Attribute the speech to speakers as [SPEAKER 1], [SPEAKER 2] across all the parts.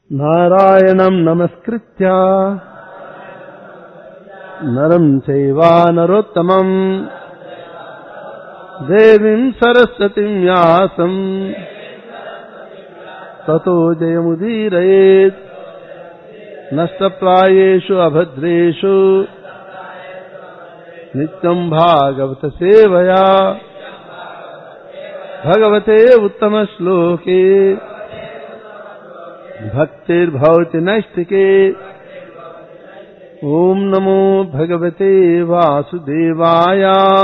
[SPEAKER 1] నారాయణం నమస్కృత్య నరం చైవా నరోత్తమం దేవీం సరస్వతిం వ్యాసం తతో జయముదీరయేత్ నష్టప్రాయేషు అభద్రేషు నిత్యం భాగవత సేవయా భగవతే ఉత్తమ శ్లోకే భక్తిర్భవతి నైష్టికే ఓం నమో భగవతే వాసుదేవాయ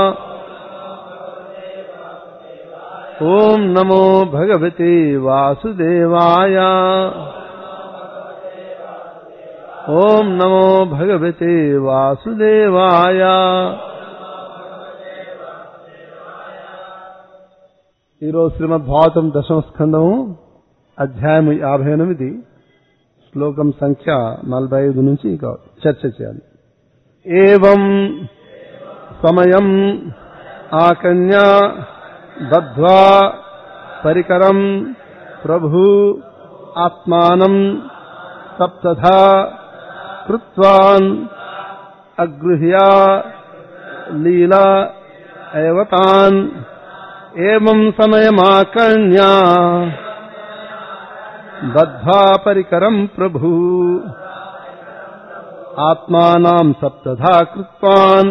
[SPEAKER 1] ఓం నమో భగవతే వాసుదేవాయ ఓం నమో భగవతే వాసుదేవాయ ఈరోజు శ్రీమద్ భాగవతం దశమ స్కందము అధ్యాయం యాభై ఎనిమిది శ్లోకం సంఖ్య నలభై ఐదు నుంచి ఇక చర్చ చేయాలి ఏవం సమయం ఆకన్య బద్ధ్వా పరికరం ప్రభు ఆత్మానం సప్తధా కృత్వాన్ అగృహ్య లీలా ఏవతాన్ ఏం సమయమాకన్యా బద్ధ్వా పరికరం ప్రభు ఆత్మానాం సప్తధా కృత్వాన్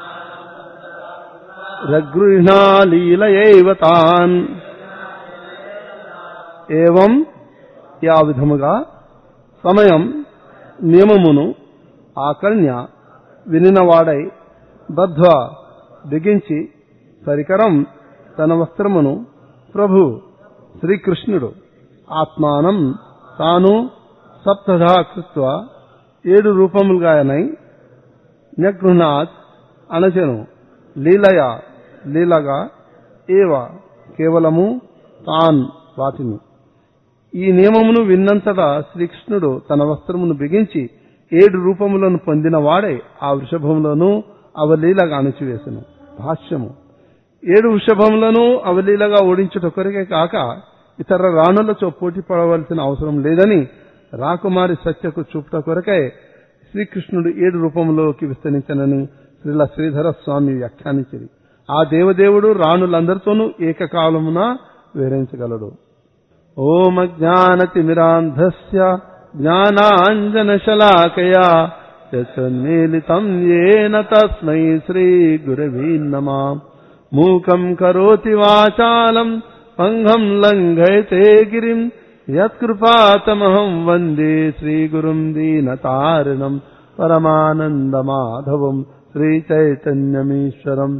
[SPEAKER 1] రగృహ్ణా లీలయైవ తాన్ ఏవం యా విధముగా సమయం నియమమును ఆకర్ణ్య వినినవాడై బద్ధ్వ బిగించి పరికరం తన వస్త్రమును ప్రభు శ్రీకృష్ణుడు ఆత్మానం తాను సప్తధా కృత్వ ఏడు రూపములుగానై న్యగృహ్ణాత్ అణచెను లీలయ లీలగా ఏవ కేవలము తాన్ వాటిని ఈ నియమమును విన్నంతటా శ్రీకృష్ణుడు తన వస్త్రమును బిగించి ఏడు రూపములను పొందిన వాడే ఆ వృషభములను అవలీలగా అణచివేసెను భాష్యము ఏడు వృషభములను అవలీలగా ఓడించుటొకరికే కాక ఇతర రాణులతో పోటీ పడవలసిన అవసరం లేదని రాకుమారి సత్యకు చూపుట కొరకై శ్రీకృష్ణుడు ఏడు రూపంలోకి విస్తరించనని శ్రీల శ్రీధర స్వామి వ్యాఖ్యానించింది ఆ దేవదేవుడు రాణులందరితోనూ ఏకకాలమున వివరించగలడు ఓం జ్ఞానతిమిరాంధస్య జ్ఞానాంజనశలాకయా యన్మీలితం ఏన తస్మై శ్రీ గురవీ నమా మూకం కరోతి వాచాలం పంగం లంఘయతే గిరిం యత్కృపాతమహం వందే శ్రీగురుం దీనతారిణం పరమానందమాధవం శ్రీచైతన్యమీశ్వరం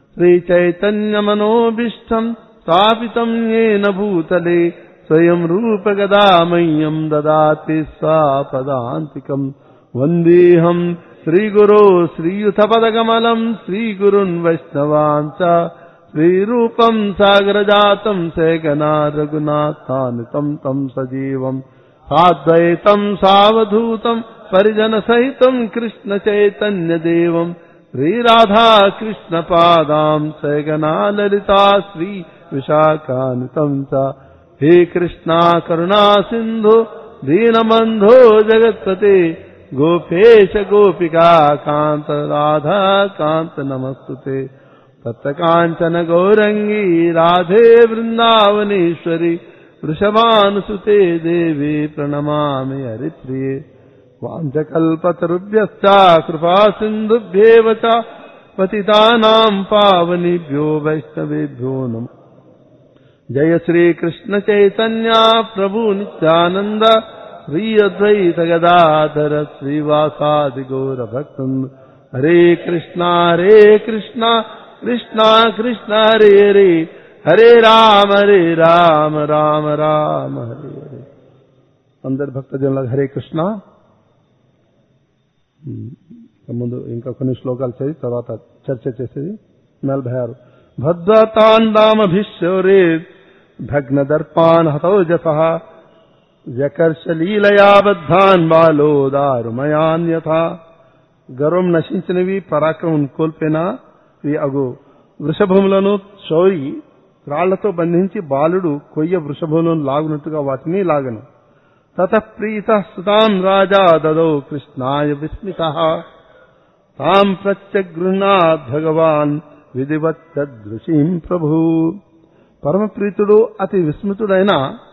[SPEAKER 1] శ్రీచైతన్యమనోభీష్టం స్థాపితం ఏన భూతలే స్వయం రూపగదామయ్యం దదాతి స్వాపదాంతికం వందేహం శ్రీగురో శ్రీయుతపదకమలం శ్రీగురున్ వైష్ణవాం చ శ్రీరూపం సాగరజాతం సేకనా రఘునాథానితం తం సజీవం సాద్వైతం సావధూతం పరిజన సహితం కృష్ణ చైతన్య దేవం శ్రీరాధా కృష్ణ పాదాం సేగనా లలితా శ్రీ విశాఖానితం చ హే కృష్ణా కరుణా సింధు దీనబంధో జగత్పతే గోపేశ గోపికా కాంత రాధా కాంత నమస్తుతే తత్తకాంచన గౌరంగీ రాధే బృందావనేశ్వరి వృషభానుసుతే దేవి ప్రణమామి హరిప్రియే వాంఛకల్పతరుభ్యశ్చ కృపా సింధుభ్యేవ చ పతితానాం పావనిభ్యో వైష్ణవేభ్యో నమ జయ శ్రీకృష్ణ చైతన్య ప్రభు నిత్యానంద శ్రీ అద్వైత గదాధర శ్రీవాసాది గౌర భక్తం హరే కృష్ణ హరే కృష్ణ కృష్ణ కృష్ణ హరే హరే హరే రామ హరే రామ రామ రామ హరే హరే అందరి భక్తజనులకు హరే కృష్ణ ముందు ఇంకా కొన్ని శ్లోకాలు చదివి తర్వాత చర్చ చేసేది నలభై ఆరు భద్రతాండామభిశౌరే భగ్నదర్పాన్ హతౌజస వ్యకర్షలీలయా బద్ధాన్ బాలో దారుమయాన్యథా గర్వం నశించినవి పరాక్రమం కోల్పోయినా ఈ అగు వృషభములను శౌరి రాళ్లతో బంధించి బాలుడు కొయ్య వృషభములను లాగునట్టుగా వాటిని లాగను తత ప్రీత సుతాం రాజా దదౌ కృష్ణాయ విస్మిత తాం ప్రత్యగృహ్ణాత్ భగవాన్ విధివత్తదృశీం ప్రభు పరమప్రీతుడు అతి విస్మృతుడైన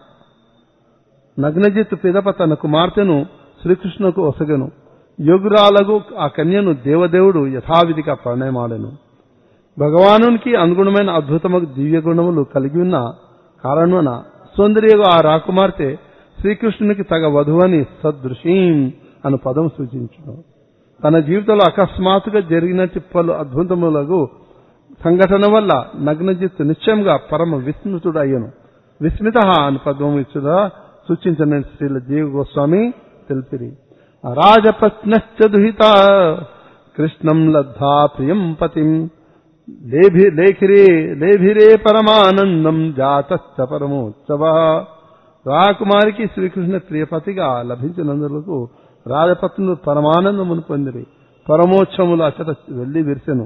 [SPEAKER 1] నగ్నజిత్ పిదప తన కుమార్తెను శ్రీకృష్ణుకు ఒసగను యోగురాలకు ఆ కన్యను దేవదేవుడు యథావిధిగా ప్రణయమాడెను భగవానునికి అనుగుణమైన అద్భుతమైన దివ్య గుణములు కలిగి ఉన్న కారణమున సౌందర్యగు ఆ రాకుమార్తె శ్రీకృష్ణునికి తగ వధువని సదృశీం అను పదం సూచించును తన జీవితంలో అకస్మాత్తుగా జరిగినట్టు పలు అద్భుతములకు సంఘటన వల్ల నగ్నజిత్తు నిశ్చయంగా పరమ విస్మృతుడు అయ్యను విస్మిత అని పదం ఇచ్చుదా సూచించిన శ్రీల జీవ గోస్వామి తెలిపిరి రాజపత్నశ్చ దుహిత కృష్ణం లబ్ధా ప్రియం పతిం లేభి లేఖిరే లేభిరే పరమానందం జాతశ్చ పరమోత్సవ రాకుమారికి శ్రీకృష్ణ ప్రియపతిగా లభించినందులకు రాజపత్నులు పరమానందమును పొందిరి పరమోత్సవములు అచట వెళ్లి విరిసెను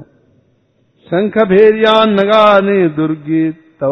[SPEAKER 1] శంఖభేర్యాన్నగాని దుర్గి తవ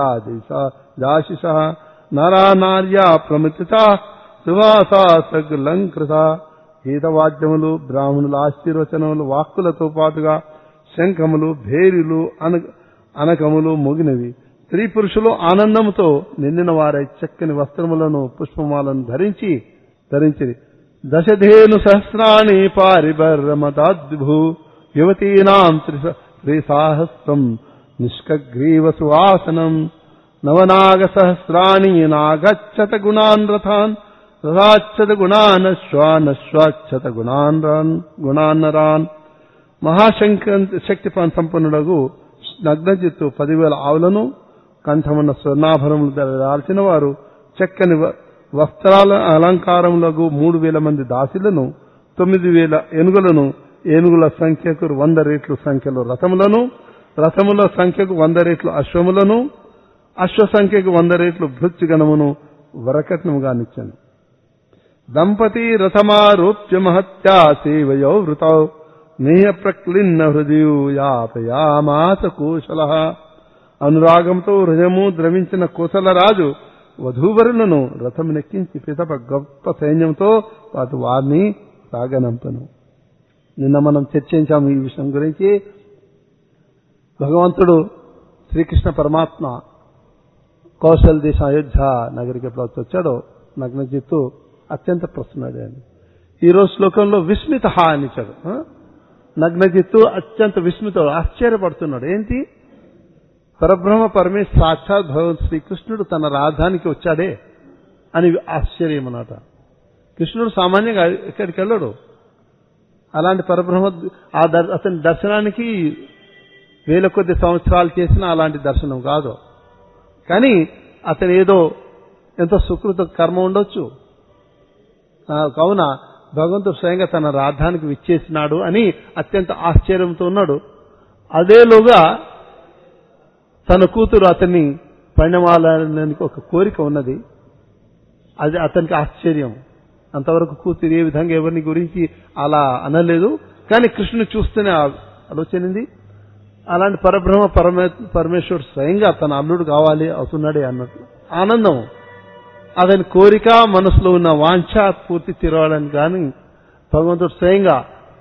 [SPEAKER 1] జాశిష నరా నార్యా ప్రమిత సువాసా సగ్లంకృత గీతవాద్యములు బ్రాహ్మణుల ఆశీర్వచనములు వాక్కులతో పాటుగా శంఖములు భేరులు అన అనకములు మొగినవి స్త్రీ పురుషులు ఆనందముతో నిండిన వారై చక్కని వస్త్రములను పుష్పమాలను ధరించి ధరించిరి దశధేను సహస్రాణి పారిబర్రమదాద్భు యువతీనాం త్రిసాహస్రం నిష్కగ్రీవ సువాసనం నవనాగ సహస్రాణి నాగచ్చత గుణాన్ రథాన్ రథాచ్చత గుణానశ్వానశ్వాచ్చత గుణాన్ రాన్ గుణాన్నరాన్ మహాశంక శక్తి సంపన్నుడగు నగ్నజిత్తు పదివేల ఆవులను కంఠమున్న స్వర్ణాభరణములు దాల్చిన వారు చక్కని వస్త్రాల అలంకారములకు మూడు వేల మంది దాసులను తొమ్మిది వేల ఏనుగులను ఏనుగుల సంఖ్యకు వంద రేట్లు సంఖ్యలో రథములను రథముల సంఖ్యకు వంద రేట్లు అశ్వములను అశ్వ సంఖ్యకు వంద రేట్లు భృత్యుగణమును వరకట్నముగా నిచ్చాను దంపతి రథమారోప్య మహత్యా సేవయో వృతౌ నేహ ప్రక్లిన్న హృదయూయాపయామాస కోశల అనురాగంతో హృదయము ద్రవించిన కోసల రాజు వధూవరులను రథం నెక్కించి పితప గొప్ప సైన్యంతో వాటి వారిని సాగనంపను నిన్న మనం చర్చించాము ఈ విషయం గురించి భగవంతుడు శ్రీకృష్ణ పరమాత్మ కౌశల్ దేశ అయోధ్య నగరికి ఎప్పుడైతే వచ్చాడో నగ్నజిత్తు అత్యంత ప్రశ్నుడే అని ఈ రోజు శ్లోకంలో విస్మిత అని ఇచ్చాడు నగ్నజిత్తు అత్యంత విస్మితుడు ఆశ్చర్యపడుతున్నాడు ఏంటి పరబ్రహ్మ పరమేశ్ సాక్షాత్ భగవంత్ శ్రీకృష్ణుడు తన రాజధానికి వచ్చాడే అని ఆశ్చర్యం అన్నమాట కృష్ణుడు సామాన్యంగా ఎక్కడికి వెళ్ళాడు అలాంటి పరబ్రహ్మ ఆ అతని దర్శనానికి వేల కొద్ది సంవత్సరాలు చేసిన అలాంటి దర్శనం కాదు కానీ అతను ఏదో ఎంతో సుకృత కర్మ ఉండొచ్చు కావున భగవంతుడు స్వయంగా తన రాధానికి విచ్చేసినాడు అని అత్యంత ఆశ్చర్యంతో ఉన్నాడు అదేలోగా తన కూతురు అతన్ని పరిణమాలనికి ఒక కోరిక ఉన్నది అది అతనికి ఆశ్చర్యం అంతవరకు కూతురు ఏ విధంగా ఎవరిని గురించి అలా అనలేదు కానీ కృష్ణుని చూస్తేనే ఆలోచనింది అలాంటి పరబ్రహ్మ పరమే పరమేశ్వరుడు స్వయంగా తన అల్లుడు కావాలి అవుతున్నాడే అన్నట్లు ఆనందం అతని కోరిక మనసులో ఉన్న వాంఛ పూర్తి తీరవాలని కానీ భగవంతుడు స్వయంగా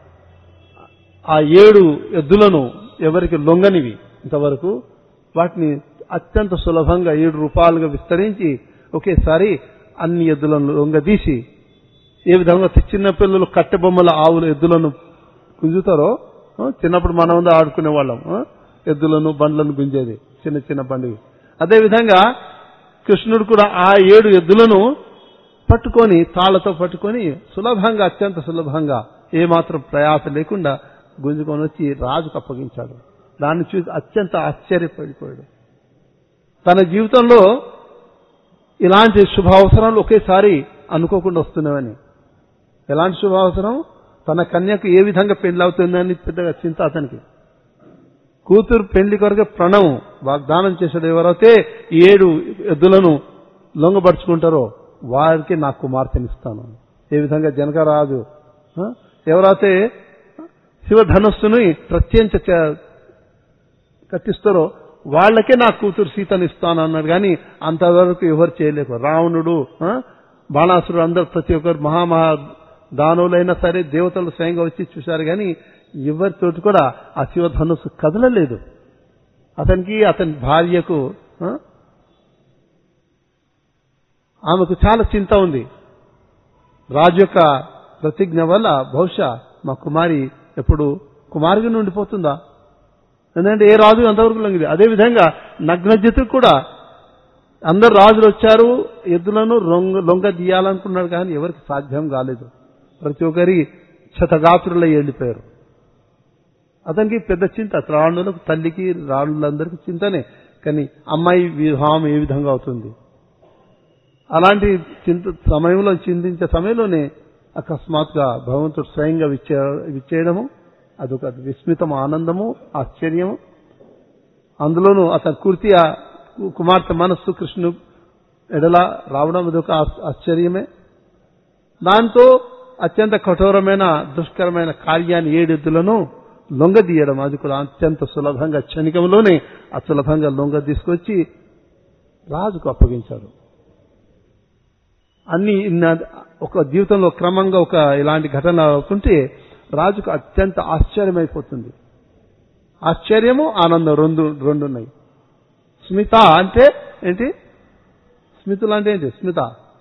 [SPEAKER 1] ఆ ఏడు ఎద్దులను ఎవరికి లొంగనివి ఇంతవరకు వాటిని అత్యంత సులభంగా ఏడు రూపాయలుగా విస్తరించి ఒకేసారి అన్ని ఎద్దులను లొంగదీసి ఏ విధంగా చిన్న పిల్లలు కట్టె బొమ్మల ఆవులు ఎద్దులను గుంజుతారో చిన్నప్పుడు మనం ఉందా ఆడుకునే వాళ్ళం ఎద్దులను బండ్లను గుంజేది చిన్న చిన్న బండి అదేవిధంగా కృష్ణుడు కూడా ఆ ఏడు ఎద్దులను పట్టుకొని తాళ్లతో పట్టుకొని సులభంగా అత్యంత సులభంగా ఏమాత్రం ప్రయాస లేకుండా గుంజుకొని వచ్చి రాజుకు అప్పగించాడు దాన్ని చూసి అత్యంత ఆశ్చర్యపడిపోయాడు తన జీవితంలో ఇలాంటి శుభ అవసరాలు ఒకేసారి అనుకోకుండా వస్తున్నాయని ఎలాంటి శుభ అవసరం తన కన్యకు ఏ విధంగా పెళ్లి అవుతుందని పెద్దగా చింత అతనికి కూతురు పెళ్లి కొరకు ప్రణవం వాగ్దానం చేశాడు ఎవరైతే ఏడు ఎద్దులను లొంగపరుచుకుంటారో వారికి నా కుమార్తెనిస్తాను ఏ విధంగా జనకరాజు ఎవరైతే శివధనుస్సుని ప్రత్యంత కట్టిస్తారో వాళ్ళకే నా కూతురు సీతను ఇస్తాను అన్నాడు కానీ అంతవరకు ఎవరు చేయలేకు రావణుడు బాణాసురుడు అందరు ప్రతి ఒక్కరు మహామహా దానవులైనా సరే దేవతలు స్వయంగా వచ్చి చూశారు కానీ ఎవరితోటి కూడా ఆ శివధనుస్సు కదలలేదు అతనికి అతని భార్యకు ఆ, ఆమెకు చాలా చింత ఉంది రాజు యొక్క ప్రతిజ్ఞ వల్ల బహుశా మా కుమారి ఎప్పుడు కుమారుగా ఉండిపోతుందా ఎందుకంటే ఏ రాజు అంతవరకు లొంగిది అదేవిధంగా నగ్నజితుడు కూడా అందరు రాజులు వచ్చారు ఎద్దులను లొంగ లొంగ తీయాలనుకున్నాడు కానీ ఎవరికి సాధ్యం కాలేదు ప్రతి ఒక్కరి శతగాత్రులై వెళ్ళిపోయారు అతనికి పెద్ద చింత రాణులకు తల్లికి రాణులందరికీ చింతనే కానీ అమ్మాయి వివాహం ఏ విధంగా అవుతుంది అలాంటి చింత సమయంలో చింతించే సమయంలోనే అకస్మాత్తుగా భగవంతుడు స్వయంగా విచ్చే విచ్చేయడము అదొక విస్మితం ఆనందము ఆశ్చర్యము అందులోనూ అతని కుర్తి ఆ కుమార్తె మనస్సు కృష్ణు ఎడల రావడం అదొక ఆశ్- ఆశ్చర్యమే దాంతో అత్యంత కఠోరమైన దుష్కరమైన కార్యాన్ని ఏడెద్దులను లొంగదీయడం అది కూడా అత్యంత సులభంగా క్షణికంలోనే ఆ సులభంగా లొంగ తీసుకొచ్చి రాజుకు అప్పగించాడు అన్ని ఇన్న- ఒక జీవితంలో క్రమంగా ఒక ఇలాంటి ఘటన అవుతుంటే రాజుకు అత్యంత ఆశ్చర్యమైపోతుంది ఆశ్చర్యము ఆనందం రెండు రెండు ఉన్నాయి స్మిత అంటే ఏంటి స్మితులు అంటే ఏంటి స్మిత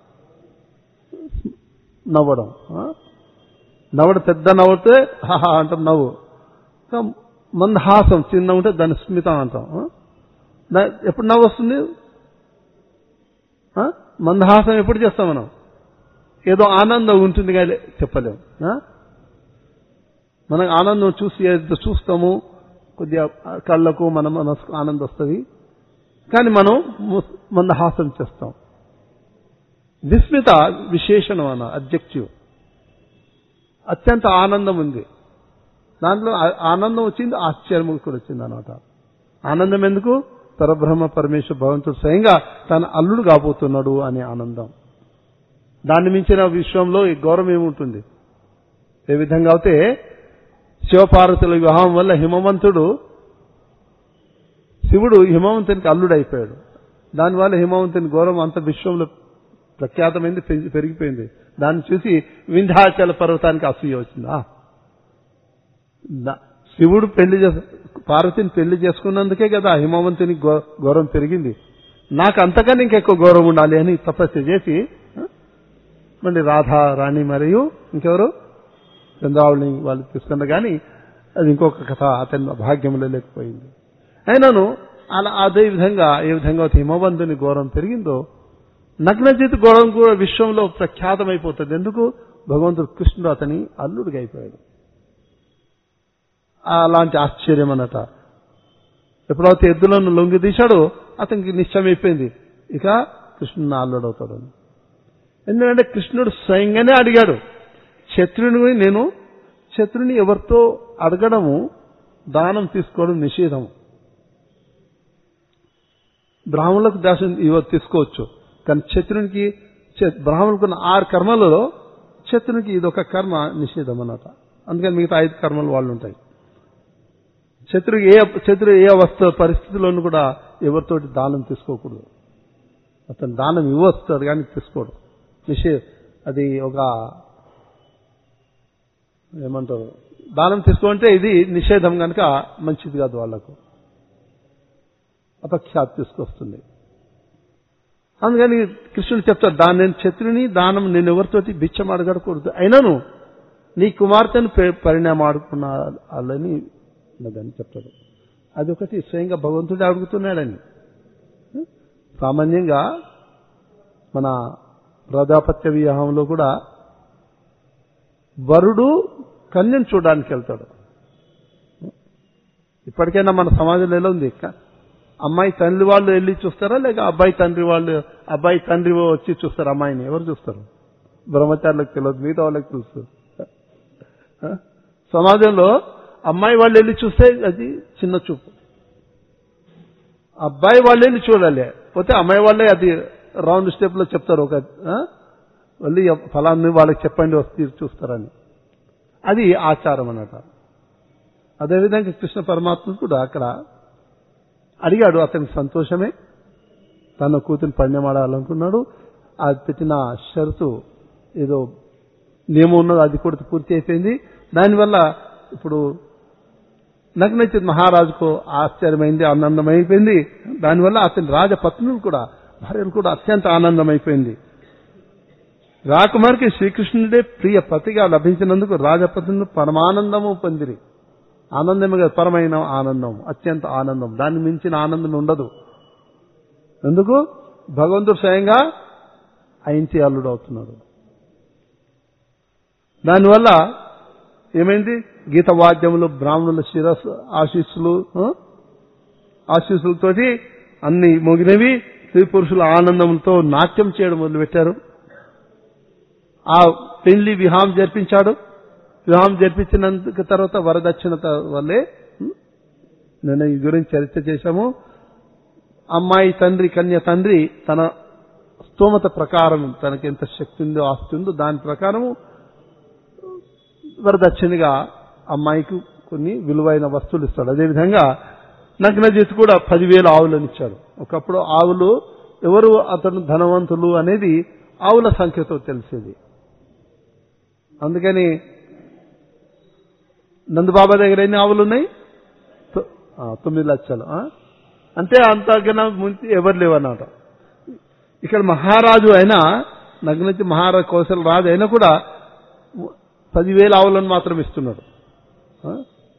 [SPEAKER 1] నవ్వడం ఆ? నవ్వడం పెద్ద నవ్వుతే హాహా అంటాం నవ్వు ఇంకా మందహాసం చిన్న ఉంటే దాన్ని స్మితం అంటాం ఆ? దా- ఎప్పుడు నవ్వు వస్తుంది ఆ? మందహాసం ఎప్పుడు చేస్తాం మనం ఏదో ఆనందం ఉంటుంది కానీ చెప్పలేము ఆ? మనం ఆనందం చూసి ఏదో చూస్తాము కొద్దిగా కళ్ళకు మన మనసుకు ఆనందం వస్తుంది కానీ మనం ము- మందహాసం చేస్తాం విస్మిత విశేషణం అన్న అబ్జెక్టివ్ అత్యంత ఆనందం ఉంది దాంట్లో ఆ- ఆనందం వచ్చింది ఆశ్చర్యం కూడా వచ్చింది అనమాట ఆనందం ఎందుకు పరబ్రహ్మ పరమేశ్వర భగవంతుడు స్వయంగా తన అల్లుడు కాబోతున్నాడు అనే ఆనందం దాన్ని మించిన విశ్వంలో ఈ గౌరవం ఏముంటుంది ఏ విధంగా అయితే శివపార్వతుల వివాహం వల్ల హిమవంతుడు శివుడు హిమవంతునికి అల్లుడైపోయాడు దానివల్ల హిమవంతుని గౌరవం అంత విశ్వంలో ప్రఖ్యాతమైంది పెరిగి- పెరిగిపోయింది దాన్ని చూసి వింధ్యాచల పర్వతానికి అసూయ వచ్చిందా దా- శివుడు పెళ్లి చేసు పార్వతిని పెళ్లి చేసుకున్నందుకే కదా హిమవంతుని గౌ- గౌరవం పెరిగింది నాకు అంతకన్నా ఇంకెక్కువ గౌరవం ఉండాలి అని తపస్సు చేసి ఆ, మళ్ళీ రాధా రాణి మరియు ఇంకెవరు చంద్రావళిని వాళ్ళు తీసుకున్నారు కానీ అది ఇంకొక కథ అతని భాగ్యంలో లేకపోయింది అయినను అలా అదే విధంగా ఏ విధంగా అయితే హిమవంతుని గౌరవం పెరిగిందో నగ్నజిత్ గౌరవం కూడా విశ్వంలో ప్రఖ్యాతమైపోతుంది ఎందుకు భగవంతుడు కృష్ణుడు అతని అల్లుడిగా అయిపోయాడు అలాంటి ఆశ్చర్యం అన్నట ఎప్పుడైతే ఎద్దులను లొంగి తీశాడో అతనికి నిశ్చయమైపోయింది ఇక కృష్ణుడు నా అల్లుడు అవుతాడని ఎందుకంటే కృష్ణుడు స్వయంగానే అడిగాడు శత్రుని నేను శత్రుని ఎవరితో అడగడము దానం తీసుకోవడం నిషేధము బ్రాహ్మణులకు దాసం ఇవ తీసుకోవచ్చు కానీ శత్రునికి చ- బ్రాహ్మణులకు ఉన్న ఆరు కర్మలలో శత్రునికి ఇదొక కర్మ నిషేధం అన్నమాట అందుకని మిగతా ఐదు కర్మలు వాళ్ళు ఉంటాయి శత్రు ఏ శత్రు ఏ అవస్థ పరిస్థితిలోనూ కూడా ఎవరితోటి దానం తీసుకోకూడదు అతను దానం ఇవ్వస్తాడు కానీ తీసుకోడు నిషే అది ఒక ఏమంటారు దానం తీసుకోంటే ఇది నిషేధం కనుక మంచిది కాదు వాళ్లకు అపఖ్యాతి తీసుకొస్తుంది అందుకని కృష్ణుడు చెప్తాడు దాన్ని నేను శత్రుని దానం నేను ఎవరితోటి బిచ్చం అడగకూడదు అయినను నీ కుమార్తెను పె- పరిణామాడుకున్నాలని ఉన్నదని చెప్తాడు అదొకటి స్వయంగా భగవంతుడు అడుగుతున్నాడని సామాన్యంగా మన ప్రజాపత్య వివాహంలో కూడా వరుడు కన్యను చూడడానికి వెళ్తాడు ఇప్పటికైనా మన సమాజంలో ఎలా ఉంది క- అమ్మాయి తండ్రి వాళ్ళు వెళ్ళి చూస్తారా లేక అబ్బాయి తండ్రి వాళ్ళు అబ్బాయి తండ్రి వచ్చి చూస్తారు అమ్మాయిని ఎవరు చూస్తారు బ్రహ్మచారులకు తెలియదు మిగతా వాళ్ళకి తెలుసు ఆ? సమాజంలో అమ్మాయి వాళ్ళు వెళ్ళి చూస్తే అది చిన్న చూపు అబ్బాయి వాళ్ళు వెళ్ళి చూడాలి పోతే అమ్మాయి వాళ్ళే అది రౌండ్ స్టెప్ లో చెప్తారు ఒక ఆ? మళ్ళీ ఫలాన్ని వాళ్ళకి చెప్పండి వస్తే చూస్తారని అది ఆచారం అన్నట అదేవిధంగా కృష్ణ పరమాత్మ కూడా అక్కడ అడిగాడు అతనికి సంతోషమే తన కూతురు పణ్యమాడాలనుకున్నాడు అది పెట్టిన షరతు ఏదో నియమం ఉన్నది అది కూడా పూర్తి అయిపోయింది దానివల్ల ఇప్పుడు నగ్నచిత్ మహారాజుకు ఆశ్చర్యమైంది ఆనందమైపోయింది దానివల్ల అతని రాజపత్నులు కూడా భార్యలు కూడా అత్యంత ఆనందమైపోయింది రాకుమారికి శ్రీకృష్ణుడే ప్రియ పతిగా లభించినందుకు రాజపత్నులు పరమానందము పొందిరి ఆనందమే కాదు పరమైన ఆనందం అత్యంత ఆనందం దాన్ని మించిన ఆనందం ఉండదు ఎందుకు భగవంతుడు స్వయంగా అయించి అల్లుడు అవుతున్నాడు దానివల్ల ఏమైంది గీత వాద్యములు బ్రాహ్మణుల శిరస్సు ఆశీస్సులు ఆ? ఆశీస్సులతోటి అన్ని మోగినవి స్త్రీ పురుషుల ఆనందంతో నాట్యం చేయడం మొదలుపెట్టారు ఆ పెళ్లి విహాం జరిపించాడు వివాహం జరిపించినందుకు తర్వాత వరదక్షిణ త- వల్లే ఉం? నేను ఈ గురించి చరిత్ర చేశాము అమ్మాయి తండ్రి కన్య తండ్రి తన స్తోమత ప్రకారం తనకి ఎంత శక్తి ఉందో ఆస్తి ఉందో దాని ప్రకారము వరదక్షిణగా అమ్మాయికి కొన్ని విలువైన వస్తువులు ఇస్తాడు అదేవిధంగా నగ్నజిత్ కూడా పదివేల ఆవులను ఇచ్చాడు ఒకప్పుడు ఆవులు ఎవరు అతను ధనవంతులు అనేది ఆవుల సంఖ్యతో తెలిసేది అందుకని నందుబాబా దగ్గర ఎన్ని ఆవులు ఉన్నాయి తొ- ఆ, తొమ్మిది లక్షలు ఆ? అంటే అంతకన్నా ముందు ఎవరు లేవన్నమాట ఇక్కడ మహారాజు అయినా నగ్నచి మహారాజు కౌశల రాజు అయినా కూడా పదివేల ఆవులను మాత్రం ఇస్తున్నాడు ఆ?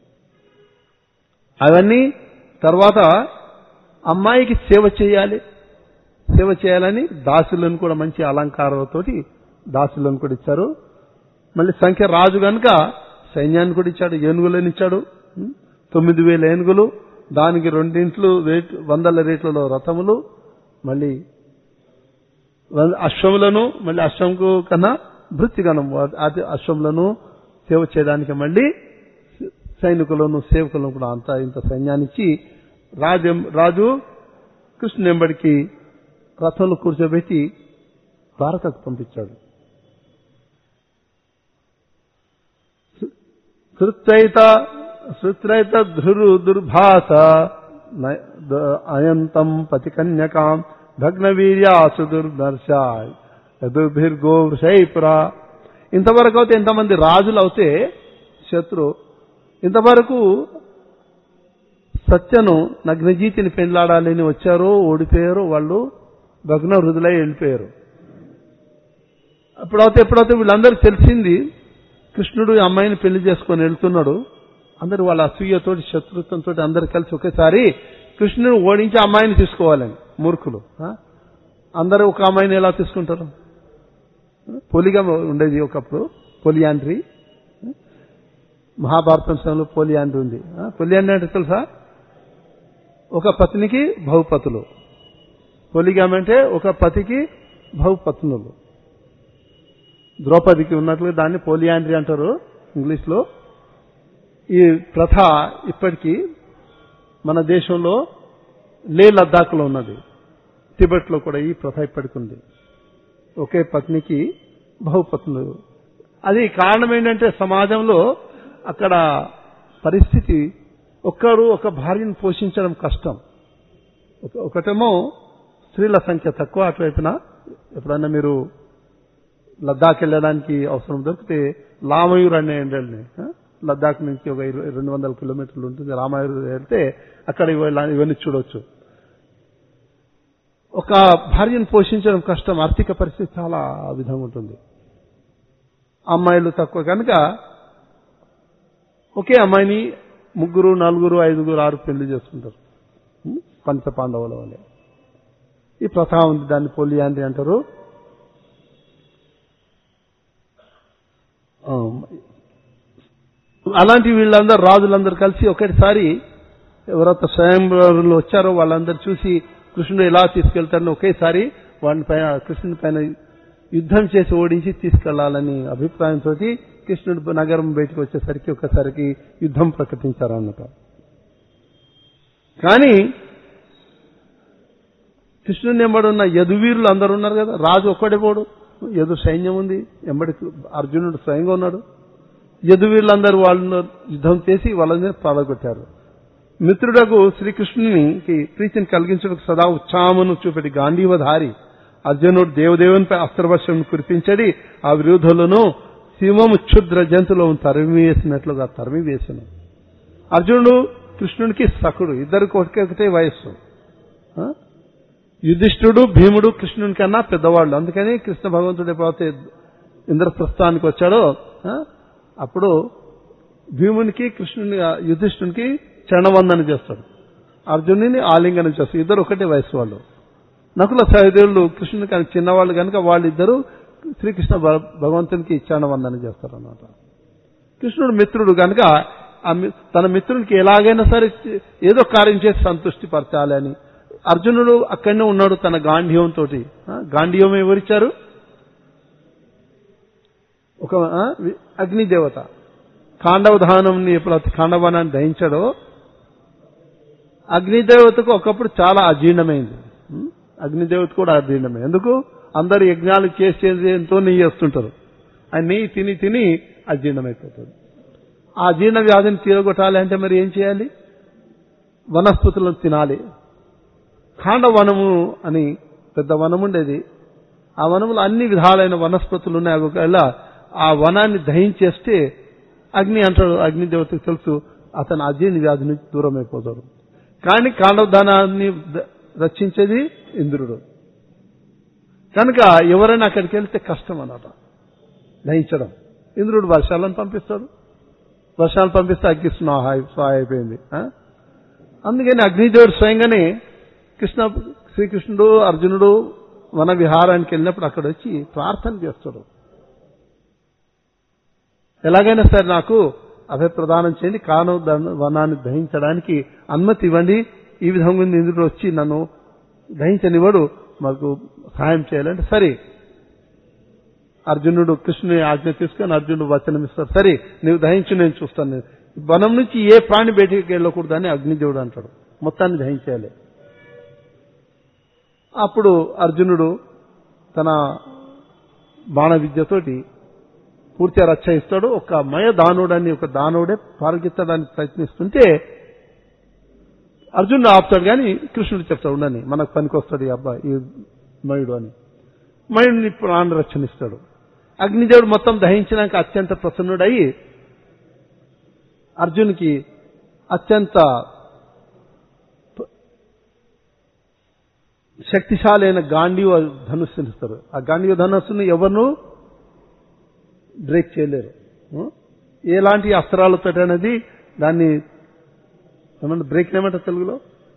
[SPEAKER 1] అవన్నీ తర్వాత అమ్మాయికి సేవ చేయాలి సేవ చేయాలని దాసులను కూడా మంచి అలంకారాలతోటి దాసులను కూడా ఇచ్చారు మళ్ళీ సంఖ్య రాజు గనుక సైన్యాన్ని కూడా ఇచ్చాడు ఏనుగులను ఇచ్చాడు ఉం? తొమ్మిది వేల ఏనుగులు దానికి రెండింట్లు రేట్ వందల రేట్లలో రథములు మళ్ళీ వ- అశ్వములను మళ్ళీ అశ్వంకు కన్నా భృతిగణం అది అశ్వములను సేవ చేయడానికి మళ్ళీ సైనికులను సేవకులను కూడా అంతా ఇంత సైన్యాన్నిచ్చి రాజు రాజు కృష్ణునెంబడికి రథంలో కూర్చోబెట్టి ద్వారకకు పంపించాడు శృత్రైత శృత్రైత ధృరు దుర్భాస న- ద- అయంతం పతి కన్యకాం భగ్నవీర్యాసు దుర్దర్శ యదుభిర్గో వృషైపురా ఇంతవరకు అయితే ఎంతమంది రాజులు అవుతే శత్రు ఇంతవరకు సత్యను నగ్నజీతిని పెళ్లాడాలని వచ్చారో ఓడిపోయారో వాళ్ళు భగ్న హృదులై వెళ్ళిపోయారు అప్పుడైతే ఎప్పుడైతే వీళ్ళందరికీ తెలిసింది కృష్ణుడు ఈ అమ్మాయిని పెళ్లి చేసుకొని వెళ్తున్నాడు అందరు వాళ్ళ అసూయతోటి శత్రుత్వంతో అందరు కలిసి ఒకేసారి కృష్ణుడు ఓడించి ఆ అమ్మాయిని తీసుకోవాలని మూర్ఖులు ఆ? అందరూ ఒక అమ్మాయిని ఎలా తీసుకుంటారు పొలిగా ఉండేది ఒకప్పుడు పొలియాండ్రీ మహాభారతం సమయంలో పోలియాండ్రీ ఉంది ఆ? పొలియాండ్రీ అంటే తెలుసా ఒక పత్నికి బహుపతులు పొలిగామ్ అంటే ఒక పతికి బహుపత్నులు ద్రౌపదికి ఉన్నట్లు దాన్ని పోలియాండ్రీ అంటారు ఇంగ్లీష్ లో ఈ ప్రథ ఇప్పటికీ మన దేశంలో లే లద్దాఖ్ లో ఉన్నది టిబెట్ లో కూడా ఈ ప్రథ ఇప్పటికి ఉంది ఒకే పత్నికి బహుపత్నులు అది కారణం ఏంటంటే సమాజంలో అక్కడ పరిస్థితి ఒక్కరు ఒక భార్యను పోషించడం కష్టం ఒక- ఒకటేమో స్త్రీల సంఖ్య తక్కువ అటువైపున ఎప్పుడైనా మీరు లద్దాఖ్ వెళ్ళడానికి అవసరం దొరికితే లామయూర్ అనే ఎండల్ని ఆ? లద్దాఖ్ నుంచి ఒక ఇరవై రెండు వందల కిలోమీటర్లు ఉంటుంది రామాయూర్ వెళ్తే అక్కడ ఇవ- ఇవన్నీ చూడొచ్చు ఒక భార్యను పోషించడం కష్టం ఆర్థిక పరిస్థితి చాలా ఆ విధంగా ఉంటుంది అమ్మాయిలు తక్కువ కనుక ఒకే అమ్మాయిని ముగ్గురు నలుగురు ఐదుగురు ఆరు పెళ్లి చేసుకుంటారు ఉం? పంచ పాండవుల వల్లే ఈ ప్రథ ఉంది దాన్ని పోలియాండ్రీ అంటారు ఆ, అలాంటి వీళ్ళందరూ రాజులందరూ కలిసి ఒకటిసారి ఎవరైతే స్వయంవరులు వచ్చారో వాళ్ళందరూ చూసి కృష్ణుడు ఎలా తీసుకెళ్తారని ఒకేసారి వాడిని పైన కృష్ణుని పైన యుద్ధం చేసి ఓడించి తీసుకెళ్లాలని అభిప్రాయంతో కృష్ణుడు నగరం బయటకు వచ్చేసరికి ఒకసారికి యుద్ధం ప్రకటించారన్నమాట కానీ కృష్ణుని ఎంబడి ఉన్న యదువీరులు అందరు ఉన్నారు కదా రాజు ఒక్కడే పోడు యదు సైన్యం ఉంది ఎంబడి అర్జునుడు స్వయంగా ఉన్నాడు యదువీరులందరూ వాళ్ళను యుద్ధం చేసి వాళ్ళని పాల్గొట్టారు మిత్రుడకు శ్రీకృష్ణునికి ప్రీతిని కలిగించడానికి సదా ఉత్సాహమును చూపెట్టి గాంధీవధారి అర్జునుడు దేవదేవునిపై అస్త్రవర్షం కురిపించడి ఆ విరోధులను సింహము క్షుద్ర జంతువులను తరిమి వేసినట్లుగా తరిమి వేసను అర్జునుడు కృష్ణునికి సకుడు ఇద్దరికి ఒకటే వయస్సు ఆ? యుధిష్ఠుడు భీముడు కృష్ణుని కన్నా పెద్దవాళ్ళు అందుకని కృష్ణ భగవంతుడు ఎప్పుడైతే ఇంద్రప్రస్థానికి వచ్చాడో ఆ, అప్పుడు భీమునికి కృష్ణుని యుధిష్ఠునికి చరణవందన చేస్తాడు అర్జునుని ఆలింగనం చేస్తాడు ఇద్దరు ఒకటే వయసు వాళ్ళు నకుల సహదేవులు కృష్ణుని కానీ చిన్నవాళ్ళు కనుక వాళ్ళిద్దరూ శ్రీకృష్ణ భ- భగవంతునికి చరణవందన చేస్తారు అన్నమాట కృష్ణుడు మిత్రుడు కనుక ఆ మి- తన మిత్రునికి ఎలాగైనా సరే ఏదో కార్యం చేసి సంతృష్టి పరచాలి అని అర్జునుడు అక్కడనే ఉన్నాడు తన గాంధీవంతో గాంధీవం ఎవరిచ్చారు ఒక ఆ, వి- అగ్నిదేవత కాండవధానంని ఎప్పుడైతే కాండవనాన్ని దహించాడో అగ్నిదేవతకు ఒకప్పుడు చాలా అజీర్ణమైంది ఉం? అగ్నిదేవత కూడా అజీర్ణమే ఎందుకు అందరు యజ్ఞాలు చేసి చేసి ఎంతో నెయ్యి వేస్తుంటారు ఆ నెయ్యి తిని తిని అజీర్ణమైపోతుంది ఆ అజీర్ణ వ్యాధిని తీరగొట్టాలి అంటే మరి ఏం చేయాలి వనస్పతులను తినాలి కాండవనము అని పెద్ద వనం ఉండేది ఆ వనంలో అన్ని విధాలైన వనస్పతులు ఉన్నాయి ఒకవేళ ఆ వనాన్ని దహించేస్తే అగ్ని అంటాడు అగ్నిదేవతకు తెలుసు అతను అజీర్ణ వ్యాధి నుంచి దూరం అయిపోతాడు కానీ కాండవదానాన్ని ద- రక్షించేది ఇంద్రుడు కనుక ఎవరైనా అక్కడికి వెళ్తే కష్టం అన్నమాట దహించడం ఇంద్రుడు వర్షాలను పంపిస్తాడు వర్షాలు పంపిస్తే అగ్ని స్నాహ స్వాహ అయిపోయింది ఆ? అందుకని అగ్నిదేవుడు స్వయంగానే కృష్ణ శ్రీకృష్ణుడు అర్జునుడు వన విహారానికి వెళ్ళినప్పుడు అక్కడ వచ్చి ప్రార్థన చేస్తాడు ఎలాగైనా సరే నాకు అభయప్రదానం చేయండి కాను దన్- వనాన్ని దహించడానికి అనుమతి ఇవ్వండి ఈ విధంగా ఉంది ఇంద్రుడు వచ్చి నన్ను దహించనివాడు మాకు సహాయం చేయాలంటే సరే అర్జునుడు కృష్ణుని ఆజ్ఞ తీసుకొని అర్జునుడు వచనం ఇస్తాడు సరే నీవు దహించు నేను చూస్తాను నేను. వనం నుంచి ఏ ప్రాణి బయటికి వెళ్ళకూడదని అగ్నిదేవుడు అంటాడు మొత్తాన్ని దహించేయాలి అప్పుడు అర్జునుడు తన బాణ విద్యతోటి పూర్తిగా రక్షయిస్తాడు ఒక మయ దానుడని ఒక దానుడే పాల్గెత్తడానికి ప్రయత్నిస్తుంటే అర్జునుడు ఆపుతాడు కానీ కృష్ణుడు చెప్తాడు ఉండని మనకు పనికొస్తాడు ఈ అబ్బాయి ఈ మయుడు అని మయుడిని ప్రాణ రక్షణిస్తాడు అగ్నిదేవుడు మొత్తం దహించినాక అత్యంత ప్రసన్నుడై అర్జునికి అత్యంత శక్తిశాలి అయిన గాంధీవ ధనుస్సుని ఇస్తారు ఆ గాంధీవ ధనుస్సును ఎవరు బ్రేక్ చేయలేరు ఉం? ఎలాంటి అస్త్రాలతో అనేది దాన్ని ఏమన్నా బ్రేక్ ఏమంటారు తెలుగులో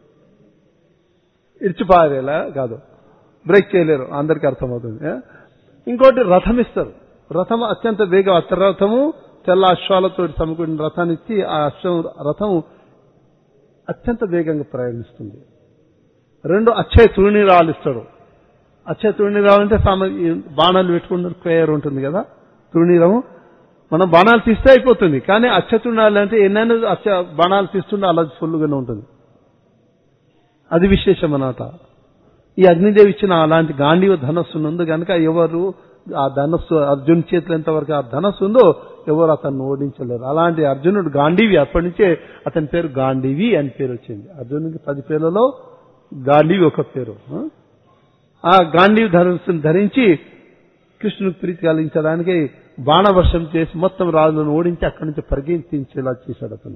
[SPEAKER 1] ఇడిచిపారేలా కాదు బ్రేక్ చేయలేరు అందరికీ అర్థమవుతుంది ఏ? ఇంకోటి రథం ఇస్తారు రథం అత్యంత వేగ రథము తెల్ల అశ్వాలతో సమకూడిన రథాన్ని ఇచ్చి ఆ అశ్వం రథం అత్యంత వేగంగా ప్రయాణిస్తుంది రెండు అక్షయ తూణీరాలు ఇస్తాడు అక్షయ తూణీరాలు అంటే సామ ఈ బాణాలు పెట్టుకున్న క్వేయర్ ఉంటుంది కదా తూణీరము మనం బాణాలు తీస్తే అయిపోతుంది కానీ అక్షయ తూణాలు అంటే ఎన్నైనా అక్ష బాణాలు తీస్తుంటే అలా ఫుల్గానే ఉంటుంది అది విశేషం అన్నమాట ఈ అగ్నిదేవి ఇచ్చిన అలాంటి గాంధీవ ధనస్సు ఉంది కనుక ఎవరు ఆ ధనస్సు అర్జున్ చేతులు ఎంతవరకు ఆ ధనస్సు ఉందో ఎవరు అతన్ని ఓడించలేరు అలాంటి అర్జునుడు గాంధీవి అప్పటి నుంచే అతని పేరు గాంధీవి అని పేరు వచ్చింది అర్జునుడికి పది పేర్లలో గాంధీవి ఒక పేరు ఆ? ఆ గాంధీవి ధనస్సును ధరించి కృష్ణునికి ప్రీతి కలిగించడానికి బాణవర్షం చేసి మొత్తం రాజులను ఓడించి అక్కడి నుంచి పరిగెత్తించేలా చేశాడు అతను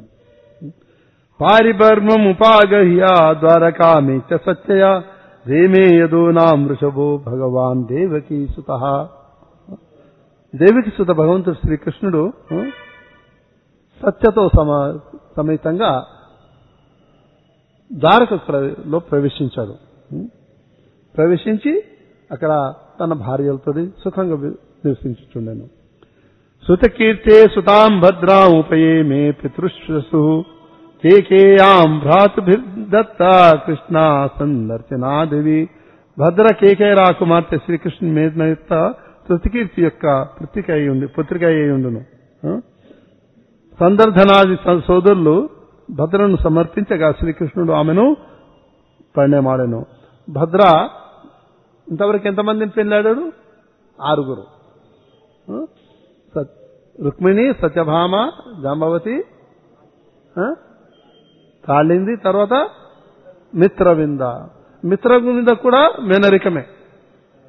[SPEAKER 1] పారిబర్మముపాగహ్య ద్వారకామే చ సత్యయ రేమే యదూనాం వృషభో భగవాన్ దేవకీ సుత దేవికి సుత భగవంతుడు శ్రీకృష్ణుడు ఆ, సత్యతో సమ సమేతంగా ద్వారక ప్ర- లో ప్రవేశించాడు ఉం? ప్రవేశించి అక్కడ తన భార్యలతో సుఖంగా వి- నివసించుచుండెను సుతకీర్తే సుతాం భద్రాం ఉపయే మే పితృశ్వసు కేకేయాం భ్రాతుభిర్దత్త కృష్ణ సందర్శనాదేవి భద్ర కేకేరా కుమార్తె శ్రీకృష్ణుని మీద యొక్క శృతికీర్తి యొక్క పత్రిక అయి ఉండి పత్రిక అయి ఉండును ఆ? సందర్ధనాది స- సోదరులు భద్రను సమర్పించగా శ్రీకృష్ణుడు ఆమెను పరిణయమాడెను భద్ర ఇంతవరకు ఎంతమందిని పెళ్ళాడాడు ఆరుగురు ఆ? సత్- రుక్మిణి సత్యభామ జాంబవతి ఆ? కాళింది తర్వాత మిత్రవింద మిత్రవింద కూడా మేనరికమే